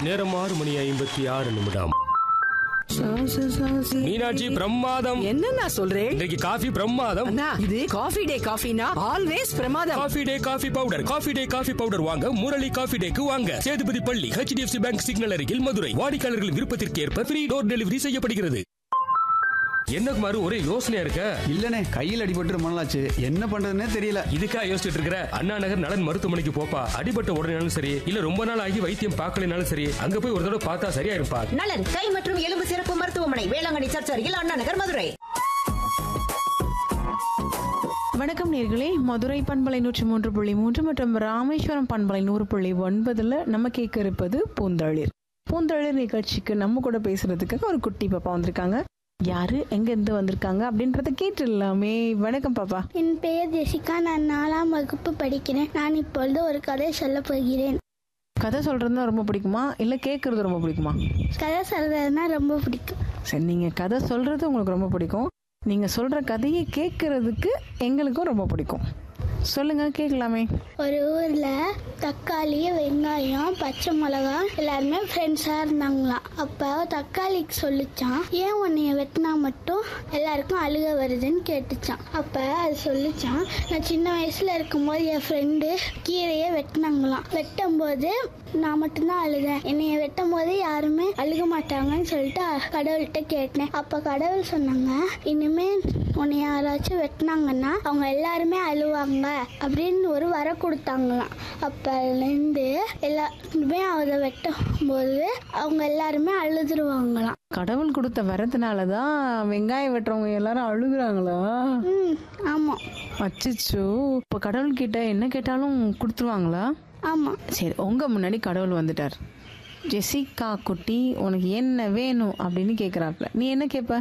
நேரம் ஆறு மணி ஐம்பத்தி ஆறு நிமிடம் மீனாட்சி பிரமாதம் என்ன நான் சொல்றேன் இன்றைக்கு காஃபி பிரமாதம் அண்ணா இது காஃபி டே காஃபினா ஆல்வேஸ் பிரமாதம் coffee day coffee powder coffee day coffee powder வாங்க முரளி காஃபி டேக்கு வாங்க சேதுபதி பள்ளி ஹெச்டிஎஃப்சி பேங்க் சிக்னல் அருகில் மதுரை வாடிக்கையாளர்கள் விருப்பத்திற்கு ஏற்ப ஃப்ரீ டோர் டெலிவரி செய்யப்படுகிறது என்ன குமார் ஒரே யோசனையா இருக்க இல்லனே கையில் அடிபட்டு ரொம்ப நாளாச்சு என்ன பண்றதுன்னே தெரியல இதுக்கா யோசிச்சுட்டு இருக்கிற அண்ணா நகர் நலன் மருத்துவமனைக்கு போப்பா அடிபட்ட உடனேனாலும் சரி இல்ல ரொம்ப நாள் ஆகி வைத்தியம் பார்க்கலனாலும் சரி அங்க போய் ஒரு தடவை பார்த்தா சரியா இருப்பா நலன் கை மற்றும் எலும்பு சிறப்பு மருத்துவமனை வேளாங்கண்ணி சர்ச் அருகில் அண்ணா நகர் மதுரை வணக்கம் நேர்களே மதுரை பண்பலை நூற்றி மூன்று புள்ளி மூன்று மற்றும் ராமேஸ்வரம் பண்பலை நூறு புள்ளி ஒன்பதுல நம்ம கேட்க இருப்பது பூந்தளிர் பூந்தளிர் நிகழ்ச்சிக்கு நம்ம கூட பேசுறதுக்காக ஒரு குட்டி பாப்பா வந்திருக்காங்க யாரு எங்க இருந்து வந்திருக்காங்க அப்படின்றத கேட்டுடலாமே வணக்கம் பாப்பா என் பெயர் ஜெசிகா நான் நாலாம் வகுப்பு படிக்கிறேன் நான் இப்பொழுது ஒரு கதை சொல்லப் போகிறேன் கதை சொல்றதுனா ரொம்ப பிடிக்குமா இல்ல கேட்கறது ரொம்ப பிடிக்குமா கதை சொல்றதுனா ரொம்ப பிடிக்கும் சரி நீங்க கதை சொல்றது உங்களுக்கு ரொம்ப பிடிக்கும் நீங்க சொல்ற கதையை கேட்கறதுக்கு எங்களுக்கும் ரொம்ப பிடிக்கும் சொல்லுங்க கேட்கலாமே ஒரு ஊர்ல தக்காளி வெங்காயம் பச்சை மிளகா எல்லாருமே ஃப்ரெண்ட்ஸா இருந்தாங்களாம் அப்ப தக்காளிக்கு சொல்லிச்சான் ஏன் உன்னைய வெட்டினா மட்டும் எல்லாருக்கும் அழுக வருதுன்னு கேட்டுச்சான் அப்ப அது சொல்லிச்சான் நான் சின்ன வயசுல இருக்கும்போது என் ஃப்ரெண்டு கீரையை வெட்டினாங்களாம் வெட்டும் போது நான் மட்டும்தான் அழுதேன் என்னைய வெட்டும் போது யாருமே அழுக மாட்டாங்கன்னு சொல்லிட்டு கடவுள்கிட்ட கேட்டேன் அப்ப கடவுள் சொன்னாங்க இனிமே உன்னை யாராச்சும் வெட்டினாங்கன்னா அவங்க எல்லாருமே அழுவாங்க அப்படின்னு ஒரு வர கொடுத்தாங்களாம் அப்பலேருந்து எல்லாருமே அதை வெட்டும் போது அவங்க எல்லாருமே அழுதுருவாங்களாம் கடவுள் கொடுத்த வரதுனால தான் வெங்காயம் வெட்டுறவங்க எல்லாரும் அழுகுறாங்களா ம் ஆமாம் அச்சச்சோ இப்போ கடவுள் கிட்ட என்ன கேட்டாலும் கொடுத்துருவாங்களா ஆமாம் சரி உங்க முன்னாடி கடவுள் வந்துட்டார் ஜெசிகா குட்டி உனக்கு என்ன வேணும் அப்படின்னு கேக்குறாப்ல நீ என்ன கேட்ப